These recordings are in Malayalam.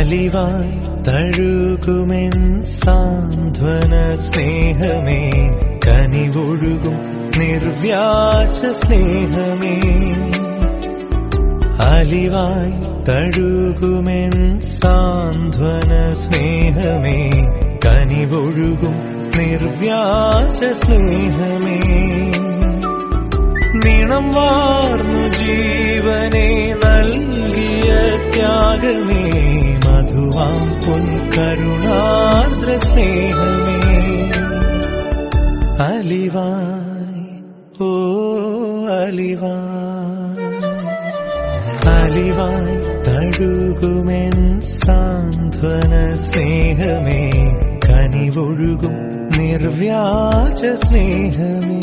അലിവായി തഴുകുമെൻ സാന്ത്വന സ്നേഹമേ കനിവൊഴുകും നിർവ്യാജ സ്നേഹമേ അലിവായി തഴുകുമെൻ സാന്ത്വന സ്നേഹമേ കനിവൊഴുകും നിർവ്യാജ സ്നേഹമേ നിണം വാർന്നു ജീവനെ നൽകിയ ത്യാഗമേ മധുവാം പൊൻ കരുണാർദ്ര സ്നേഹമേ അലിവായി ഓ അലിവായി അലിവായി തഴുകുമെൻ സാന്ത്വന സ്നേഹമേ കനിവൊഴുകും നിർവ്യാജ സ്നേഹമേ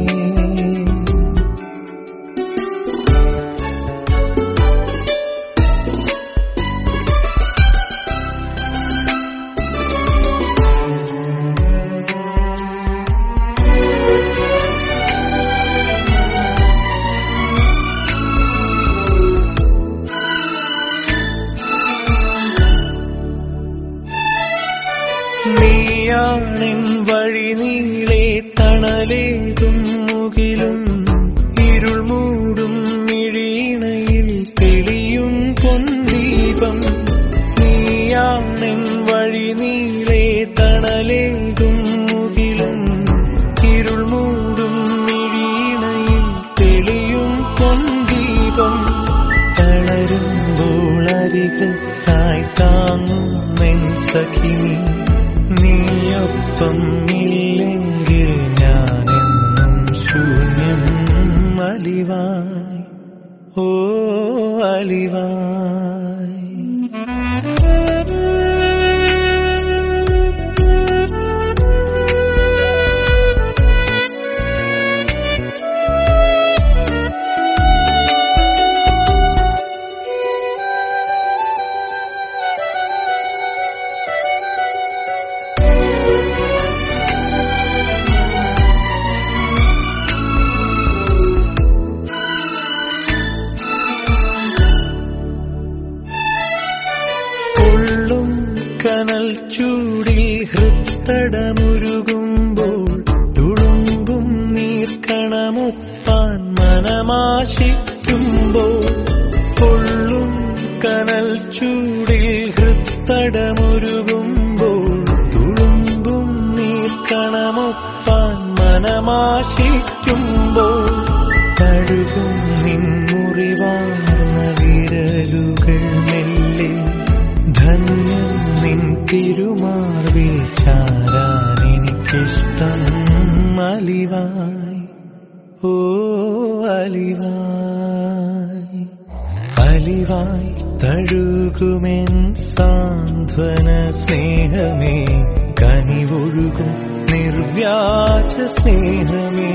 നീയാണിൻ വഴി നീളെ തണലേകും മുകിലും ഇരുൾ മൂടും മിഴീണയിൽ തെളിയും പൊന്തീപം നീയാണിൻ വഴി നീളെ തണലേകും മുകിലും ഇരുൾ മൂടും മിഴീണയിൽ തെളിയും പൊന്തീപം തളരുമ്പോൾ അരികത്തായി താങ്ങും മെൻ സഖിനി നീയൊപ്പം ഇല്ലെങ്കിൽ ഞാനെന്നും ശൂന്യം അലിവായി ഓ അലിവായി കൊള്ളും കനൽ ചൂടിൽ ഹൃത്തടമുരുകുമ്പോൾ തുളുമ്പും നീർക്കണമൊപ്പാൻ മനമാശിക്കുമ്പോൾ കൊള്ളും കനൽ ചൂടിൽ ഹൃത്തടമുരുകുമ്പോൾ തുളുമ്പും നീർക്കണമൊപ്പാൻ മനമാശിക്കുമ്പോൾ തഴുകും നിൻമുറിവാർന്ന വിരലുകൾ മെല്ലെ ധന്യം നിൻ തിരുമാർവിൽ ചാരാൻ എനിക്കിഷ്ടം അലിവായി ഓ അലിവായി അലിവായി തഴുകുമെൻ സാന്ത്വന സ്നേഹമേ കനിവൊഴുകും നിർവ്യാജ സ്നേഹമേ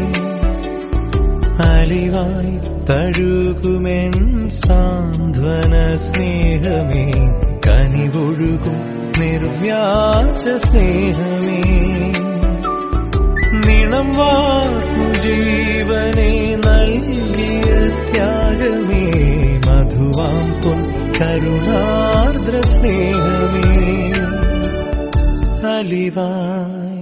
അലിവായി തഴുകുമെൻ സാന്ത്വന സ്നേഹമേ കനിവൊഴുകും നിർവ്യാജ സ്നേഹമേ നിണം വാർന്നു ജീവനെ നൽകിയ ത്യാഗമേ മധുവാം പൊൻ കരുണാർദ്ര സ്നേഹമേ അലിവായി